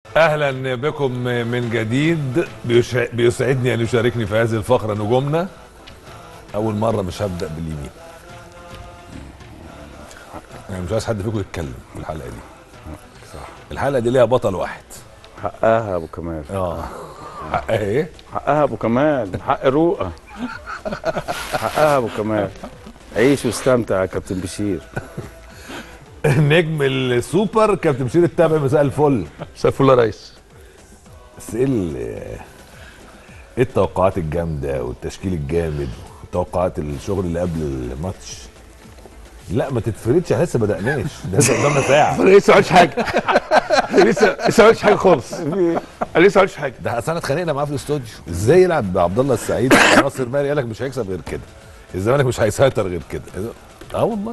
اهلا بكم من جديد بيشع- بيسعدني ان يشاركني في هذه الفقره نجومنا اول مره مش هبدا باليمين يعني مش عايز حد فيكم يتكلم في الحلقه دي صح الحلقه دي ليها بطل واحد حقها ابو كمال اه حقها ايه حقها ابو كمال حق رؤى حقها ابو كمال عيش واستمتع يا كابتن بشير نجم السوبر كابتن بشير التابع مساء الفل مساء الفل يا ريس بس ايه ال- ايه التوقعات الجامده والتشكيل الجامد وتوقعات الشغل اللي قبل الماتش لا ما تتفردش احنا لسه ما بدأناش ده لسه قدامنا ساعه انا لسه ما عملتش حاجه لسه لسه ما عملتش حاجه خالص انا لسه ما عملتش حاجه ده اصل انا اتخانقنا معاه في الاستوديو ازاي يلعب بعبد الله السعيد ناصر مالي قال لك مش هيكسب غير كده الزمالك مش هيسيطر غير كده اه والله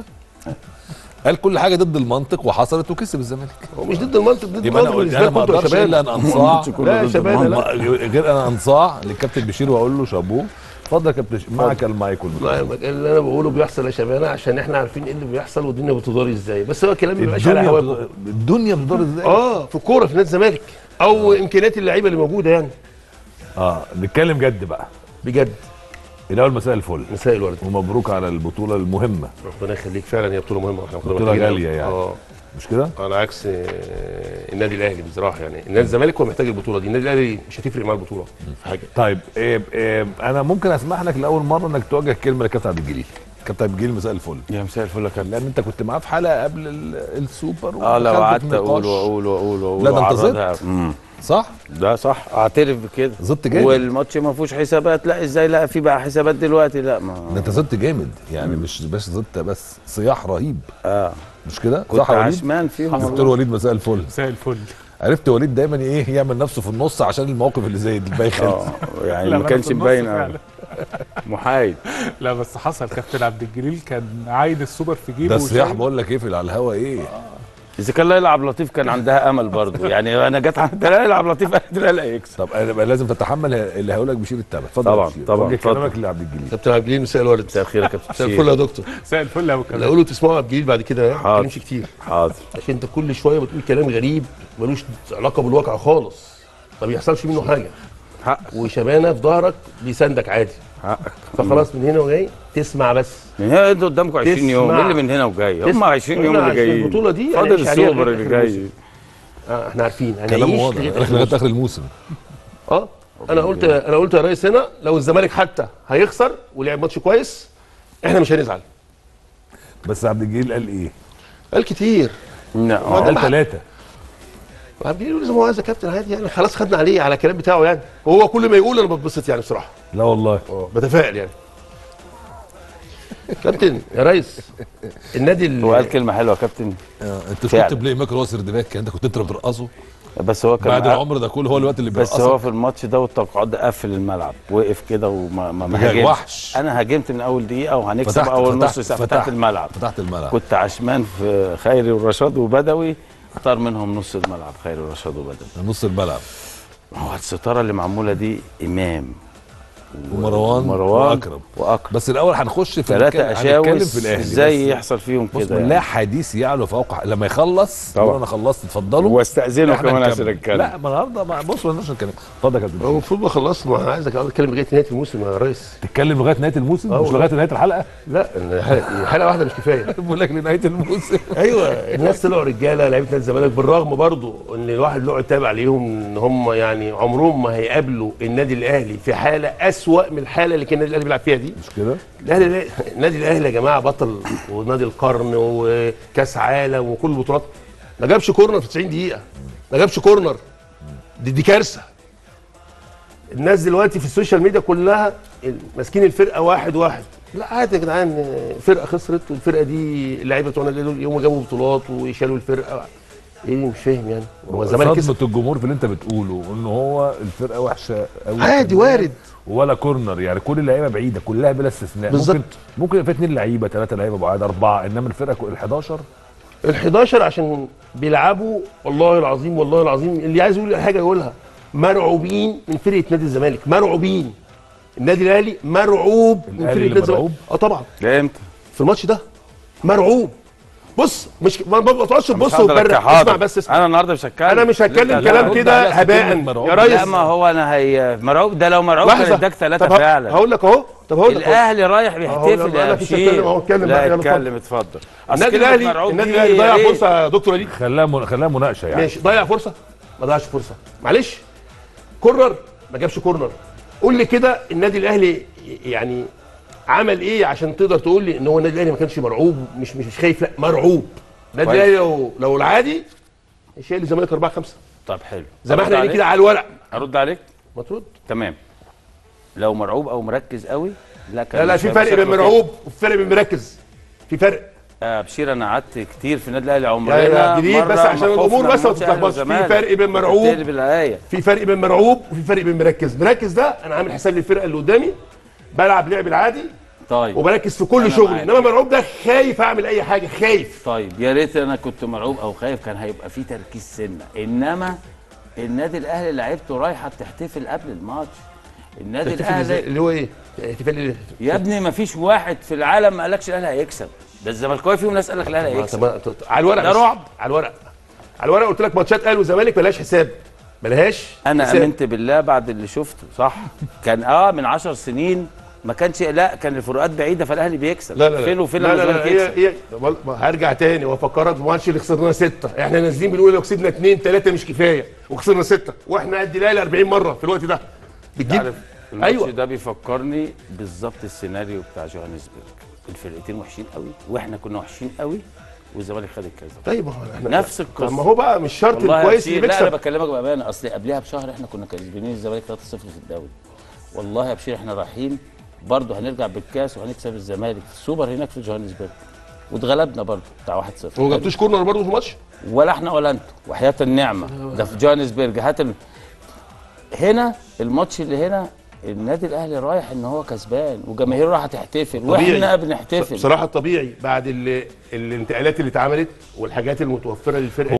قال كل حاجه ضد المنطق وحصلت وكسب الزمالك هو مش ضد المنطق ضد يبقى انا المنطق قلت بالنسبه انا ما لكم انتوا يا اقدرش الا شباب ان انصاع لا يا شباب لا ما- غير انا انصاع للكابتن بشير واقول له شابوه اتفضل يا كابتن بشير. معك المايك والميكروفون. لا، اللي انا بقوله بيحصل يا شباب عشان احنا عارفين ايه اللي بيحصل والدنيا بتدار ازاي بس هو كلام ما بيبقاش على الدنيا هواكم بتدور- الدنيا بتدور ازاي اه في الكوره في نادي الزمالك او امكانيات اللعيبه اللي موجوده يعني اه نتكلم جد بقى بجد الاول مساء الفل مساء الورد ومبروك على البطوله المهمه ربنا يخليك فعلا هي بطوله مهمه احنا بطولة غالية يعني. اه مش كده على عكس آه، النادي الاهلي بصراحه يعني النادي الزمالك هو محتاج البطوله دي النادي الاهلي مش هتفرق معاه البطوله في حاجه طيب إيه إيه انا ممكن اسمح لك لاول مره انك توجه كلمه لكابتن عبد الجليل كابتن عبد الجليل مساء الفل يا مساء الفل يا كابتن لان انت كنت معاه في حلقه قبل ال- السوبر اه لو ودخلت قعدت في اقول نقاش. واقول واقول واقول لا، ده انت وأعرضها. مم. صح ده صح اعترف بكده زدت جامد. والماتش ما فيهوش حسابات لا ازاي لا في بقى حسابات دلوقتي لا ما ده انت زدت جامد يعني مش بس زدت بس صياح رهيب اه مش كده كنت صح يا وليد عشمان فيهم دكتور والله. وليد مساء الفل مساء الفل عرفت وليد دايما ايه يعمل نفسه في النص عشان المواقف اللي زي دي بايخه اه يعني لا، ما أنا كانش في النص مبين فعلا. أوي. محايد لا بس حصل كابتن عبد الجليل كان عايد السوبر في جيبه ده الصياح وشايل. بقول لك ايه في على الهوا ايه اذا كان لا يلعب لطيف كان عندها امل برضه يعني انا جت عند لا يلعب لطيف قالت لا لا يكسب طب انا بقى لازم تتحمل اللي هقول لك بشير التابع اتفضل طبعاً، يا بشير. طبعاً، وجه اتفضل. كلامك لعبد الجليل كابتن عبد الجليل مساء الورد مساء الخير يا كابتن مساء بشير. الفل يا دكتور مساء الفل يا ابو اللي كمال اقوله تسمعه عبد الجليل بعد كده ما حاضر. تتكلمش كتير حاضر عشان انت كل شويه بتقول كلام غريب ملوش علاقه بالواقع خالص ما بيحصلش منه حاجه حقك وشبانه في ظهرك بيساندك عادي حقك فخلاص من هنا وجاي تسمع بس من هنا انتوا قدامكم 20 يوم تسمع. ايه اللي من هنا وجاي هم تسمع. 20 يوم قلنا اللي عشان جايين البطولة دي فاضل هنعيش عليها السوبر لغاية اللي آخر جاي آه احنا عارفين كلامه هنعيش واضح لغاية لغايه آخر الموسم. اخر الموسم اه انا قلت انا قلت يا ريس هنا لو الزمالك حتى هيخسر ولعب ماتش كويس احنا مش هنزعل بس عبد الجليل قال ايه؟ قال كتير لا ما قال ده- ثلاثه عبد الجليل يقول زي ما هو عايز يا كابتن عادي يعني خلاص خدنا عليه على الكلام بتاعه يعني وهو كل ما يقول انا بتبسط يعني بصراحه لا والله اه بتفائل يعني كابتن يا ريس النادي ال- هو قال كلمه حلوه يا كابتن انت مش فعلا. كنت بلاي ميكر واسر دماغك انت كنت انت اللي بترقصه بس هو كان بعد العمر ده كله هو الوقت اللي بس هو بيرقصك في الماتش ده والتوقعات ده قفل الملعب وقف كده وما ما ما بجد هاجمش وحش. انا هاجمت من اول دقيقه وهنكسب فتحت- اول فتحت- نص ساعه فتحت فتحت. الملعب فتحت الملعب كنت عشمان في خيري ورشاد وبدوي اختار منهم نص الملعب خيري ورشاد وبدوي نص الملعب ما هو الستاره اللي معموله دي امام ومروان ومروان واكرم واكرم بس الاول هنخش في ثلاثه هنتكلم- هنتكلم اشاوس في الاهلي ازاي بس يحصل فيهم بص كده لا يعني. حديث يعلو فوق ح- لما يخلص طبعا. طبعا انا خلصت اتفضلوا واستاذنه إحنا كمان نكمل. عشان اتكلم لا ما النهارده ما- بص ما لناش نتكلم اتفضل يا كابتن هو المفروض ما خلصت ما انا عايزك اقعد اتكلم لغايه نهايه الموسم يا ريس تتكلم لغايه نهايه الموسم آه مش والله. لغايه نهايه الحلقه لا الحلقه حلقة واحده مش كفايه بقول لك لنهايه الموسم ايوه الناس طلعوا رجاله لعيبه نادي الزمالك بالرغم برضو ان الواحد له عتاب عليهم ان هم يعني عمرهم ما هيقابلوا النادي الاهلي في حاله اسوأ من الحاله اللي كان النادي الاهلي بيلعب فيها دي مش كده الاهلي النادي الاهلي يا جماعه بطل ونادي القرن وكاس عالم وكل البطولات ما جابش كورنر في 90 دقيقه ما جابش كورنر دي, دي كارثه الناس دلوقتي في السوشيال ميديا كلها ماسكين الفرقه واحد واحد لا عادي يا جدعان فرقه خسرت والفرقه دي اللعيبه بتوعنا دول يوم جابوا بطولات وشالوا الفرقه ايه مش فاهم يعني هو الزمالك كسب صدمه الجمهور في اللي انت بتقوله ان هو الفرقه وحشه قوي عادي وارد ولا كورنر يعني كل اللعيبه بعيده كلها بلا استثناء بالظبط. ممكن ممكن يبقى في اثنين لعيبه ثلاثه لعيبه بعاد اربعه انما الفرقه ال 11 ال 11 عشان بيلعبوا والله العظيم والله العظيم اللي عايز يقول حاجه يقولها مرعوبين من فرقه نادي الزمالك مرعوبين النادي الاهلي مرعوب من الأهلي فرقه اللي نادي الزمالك مرعوب؟ اه طبعا ده امتى؟ في الماتش ده مرعوب بص مش ما ما تقعدش مش تبص هقدر وتبرق أتكلم. اسمع بس اسمع انا النهارده مش هتكلم انا مش هتكلم لا، لا، كلام رد كده على أساس هباء كلمة مرعوب. يا لا ريس ما هو انا هي مرعوب ده لو مرعوب كان لحظه اداك ثلاثه طب ه- فعلا هقول لك اهو طب هقول لك أهو. الاهلي رايح أهو، بيحتفل يلا، يا أنا مفيش أتكلم بشير أهو، اتكلم لا بقى، يلا اتكلم اتفضل أصل النادي كلمة الاهلي مرعوب النادي دي الاهلي يا ضيع ريت. فرصه يا دكتور وليد خلاها من... خلاها مناقشه يعني ماشي ضيع فرصه ما ضيعش فرصه معلش كورنر ما جابش كورنر قول لي كده النادي الاهلي يعني عمل ايه عشان تقدر تقول لي ان هو النادي الاهلي ما كانش مرعوب مش مش, مش خايف لا مرعوب النادي كويس. الاهلي لو لو العادي شايل الزمالك 4 5 طب حلو زي ما أرد احنا عليك؟ كده على الورق ارد عليك ما ترد تمام لو مرعوب او مركز قوي لا كان لا لا مش في هيبقى فرق بين شكله كده. مرعوب وفي فرق بين مركز في فرق آه بشير انا قعدت كتير في النادي الاهلي يا عمرنا جديد بس مرة عشان ما الأمور خفنا بس ما من ماتش أهلي تتلخبطش. في وزمالك. فرق بين مرعوب بتقلب الايه في فرق بين مرعوب وفي فرق بين مركز مركز ده انا عامل حساب للفرقه اللي قدامي بلعب لعب العادي طيب وبركز في كل أنا شغل معاك. انما مرعوب ده خايف اعمل اي حاجه خايف طيب يا ريت انا كنت مرعوب او خايف كان هيبقى في تركيز سنه انما النادي الاهلي لعيبته رايحه بتحتفل قبل الماتش النادي الاهلي اللي هو ايه؟ احتفال ايه؟ يا ابني ما فيش واحد في العالم ما قالكش الاهلي هيكسب ده الزملكاوي فيهم ناس قال لك الاهلي ما- هيكسب طب- طب- على الورق ده بس. رعب. على الورق على الورق قلت لك ماتشات اهلي وزمالك ملهاش حساب ملهاش انا حساب. امنت بالله بعد اللي شفته صح كان اه من عشر سنين ما كانش لا كان الفروقات بعيده فالاهلي بيكسب لا لا لا فين وفين لا لما لا, لا الزمالك هي يكسب هي وال- ما هرجع تاني وافكرك بالماتش اللي خسرناه سته احنا نازلين بنقول لو كسبنا اثنين ثلاثه مش كفايه وخسرنا سته واحنا قد الاهلي 40 مره في الوقت ده بتجيب عارف الماتش ايوه ده بيفكرني بالظبط السيناريو بتاع جوهانسبرج الفرقتين وحشين قوي واحنا كنا وحشين قوي والزمالك خد الكاس ده طيب ما هو احنا نفس القصة. ما هو بقى مش شرط والله يا الكويس بشير اللي لا انا بيكسب بكلمك بامانه اصل قبلها بشهر احنا كنا كسبانين الزمالك 3-0 في الدوري والله يا بشير احنا رايحين برضه هنرجع بالكاس وهنكسب الزمالك في السوبر هناك في جوهانسبرج واتغلبنا برضه بتاع 1-0 هو جبتوش كورنر برضه في الماتش ولا احنا ولا انتوا وحياه النعمه ده في جوهانسبرج هات ال... هنا الماتش اللي هنا النادي الاهلي رايح ان هو كسبان وجماهيره رايحه تحتفل واحنا بنحتفل بصراحه الطبيعي بعد ال- الانتقالات اللي اتعملت والحاجات المتوفره للفرقه